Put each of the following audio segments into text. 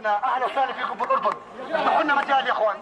شبابنا اهلا وسهلا فيكم بالاردن افتحوا لنا مجال يا اخوان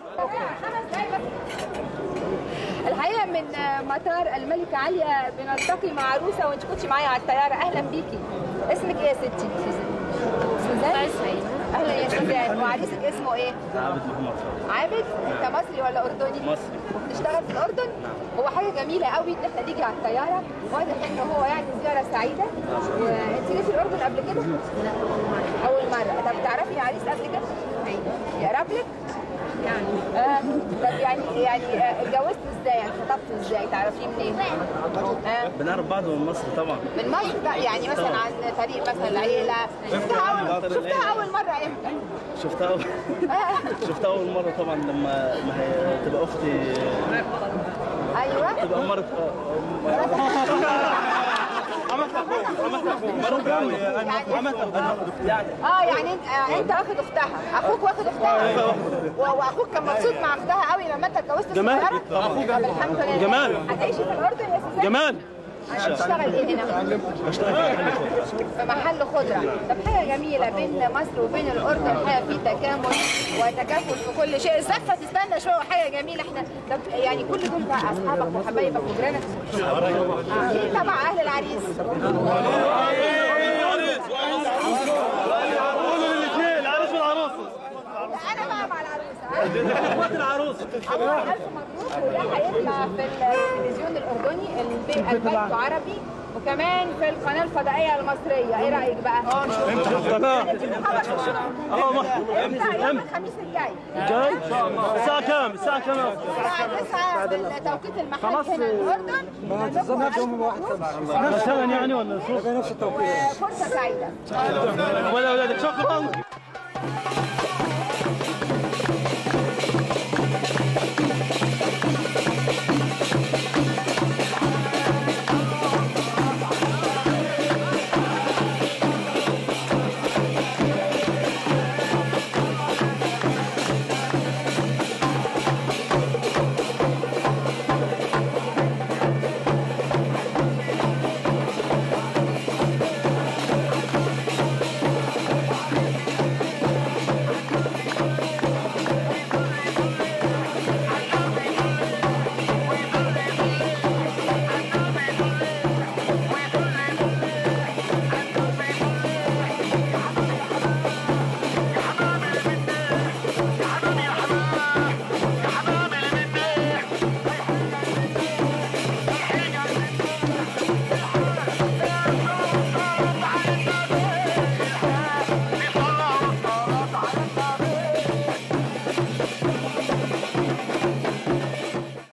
الحقيقه من مطار الملكه عليا بنلتقي مع عروسه وانت كنتي معايا على الطياره اهلا بيكي اسمك ايه يا ستي سوزان اهلا يا سوزان وعريسك اسمه ايه عابد محمد صالح عابد انت مصري ولا اردني مصري وبتشتغل في الاردن هو حاجه جميله قوي ان احنا نيجي على الطياره واضح ان هو يعني زياره سعيده وانت جيتي الاردن قبل كده اول مره طب تعرفي عريس قبل كده يقرب لك يعني آه طب يعني يعني آه، اتجوزتوا ازاي يعني خطبتوا ازاي تعرفيه منين آه بنعرف بعض من مصر طبعا من مصر بقى يعني مثلا عن طريق مثلا العيله شفتها اول شفتها اول مره امتى شفتها أول آه. شفتها أول مرة طبعا لما ما هي تبقى أختي ايوه تبقى مرة عملت أخوه عملت أخوه مرة يعني عملت أخوه يعني اه يعني انت آه انت واخد اختها اخوك واخد اختها و- واخوك كان مبسوط مع اختها قوي لما انت اتجوزت في جمال. القاهره طب الحمد لله جمال. هتعيشي في الاردن يا سوزان جمال هتشتغل ايه هنا بشتغل في محل خضرة في محل خضره طب حاجه جميله بين مصر وبين الاردن الحقيقه في تكامل وتكافل في كل شيء الزفه تستنى شويه حاجه جميله احنا طب يعني كل دول بقى اصحابك وحبايبك وجيرانك آه، مين تبع اهل العريس قولوا للاثنين العروس والعروسة لا، انا بقى مع العروسه ها؟ اخوات العروس الله ألف مبروك وده هيطلع في التلفزيون الأردني البي- البيت عربي وكمان في القناة الفضائية المصرية إيه رأيك بقى؟ تمام اه ما امتى يوم الخميس الجاي جاي الساعة كام؟ الساعة كام؟ الساعة 9 بالتوقيت المحلي هنا الأردن بالظبط يوم واحد مثلا يعني ولا شو؟ فرصة سعيدة ولا ولادك شكرا